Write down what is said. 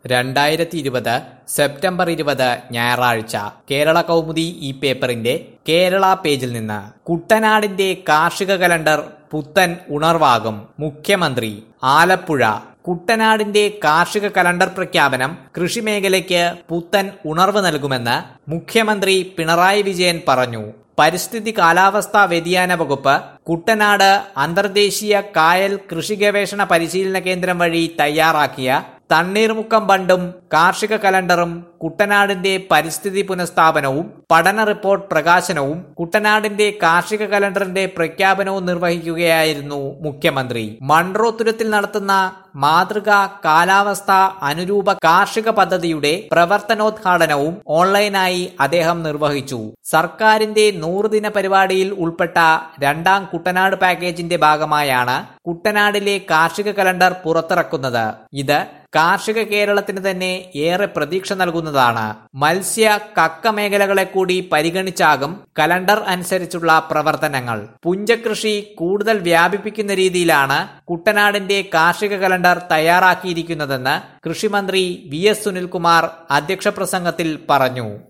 രണ്ടായിരത്തി ഇരുപത് സെപ്റ്റംബർ ഇരുപത് ഞായറാഴ്ച കേരള കൗമുദി ഈ പേപ്പറിന്റെ കേരള പേജിൽ നിന്ന് കുട്ടനാടിന്റെ കാർഷിക കലണ്ടർ പുത്തൻ ഉണർവാകും മുഖ്യമന്ത്രി ആലപ്പുഴ കുട്ടനാടിന്റെ കാർഷിക കലണ്ടർ പ്രഖ്യാപനം കൃഷിമേഖലയ്ക്ക് പുത്തൻ ഉണർവ് നൽകുമെന്ന് മുഖ്യമന്ത്രി പിണറായി വിജയൻ പറഞ്ഞു പരിസ്ഥിതി കാലാവസ്ഥാ വ്യതിയാന വകുപ്പ് കുട്ടനാട് അന്തർദേശീയ കായൽ കൃഷി ഗവേഷണ പരിശീലന കേന്ദ്രം വഴി തയ്യാറാക്കിയ തണ്ണീർമുക്കം ബണ്ടും കാർഷിക കലണ്ടറും കുട്ടനാടിന്റെ പരിസ്ഥിതി പുനഃസ്ഥാപനവും പഠന റിപ്പോർട്ട് പ്രകാശനവും കുട്ടനാടിന്റെ കാർഷിക കലണ്ടറിന്റെ പ്രഖ്യാപനവും നിർവഹിക്കുകയായിരുന്നു മുഖ്യമന്ത്രി മൺട്രോത്തുരത്തിൽ നടത്തുന്ന മാതൃകാ കാലാവസ്ഥ അനുരൂപ കാർഷിക പദ്ധതിയുടെ പ്രവർത്തനോദ്ഘാടനവും ഓൺലൈനായി അദ്ദേഹം നിർവഹിച്ചു സർക്കാരിന്റെ നൂറുദിന പരിപാടിയിൽ ഉൾപ്പെട്ട രണ്ടാം കുട്ടനാട് പാക്കേജിന്റെ ഭാഗമായാണ് കുട്ടനാടിലെ കാർഷിക കലണ്ടർ പുറത്തിറക്കുന്നത് ഇത് കാർഷിക കേരളത്തിന് തന്നെ ഏറെ പ്രതീക്ഷ നൽകുന്നതാണ് മത്സ്യ കക്ക മേഖലകളെ കൂടി പരിഗണിച്ചാകും കലണ്ടർ അനുസരിച്ചുള്ള പ്രവർത്തനങ്ങൾ പുഞ്ചകൃഷി കൂടുതൽ വ്യാപിപ്പിക്കുന്ന രീതിയിലാണ് കുട്ടനാടിന്റെ കാർഷിക കലണ്ടർ തയ്യാറാക്കിയിരിക്കുന്നതെന്ന് കൃഷിമന്ത്രി വി എസ് സുനിൽകുമാർ അധ്യക്ഷ പ്രസംഗത്തിൽ പറഞ്ഞു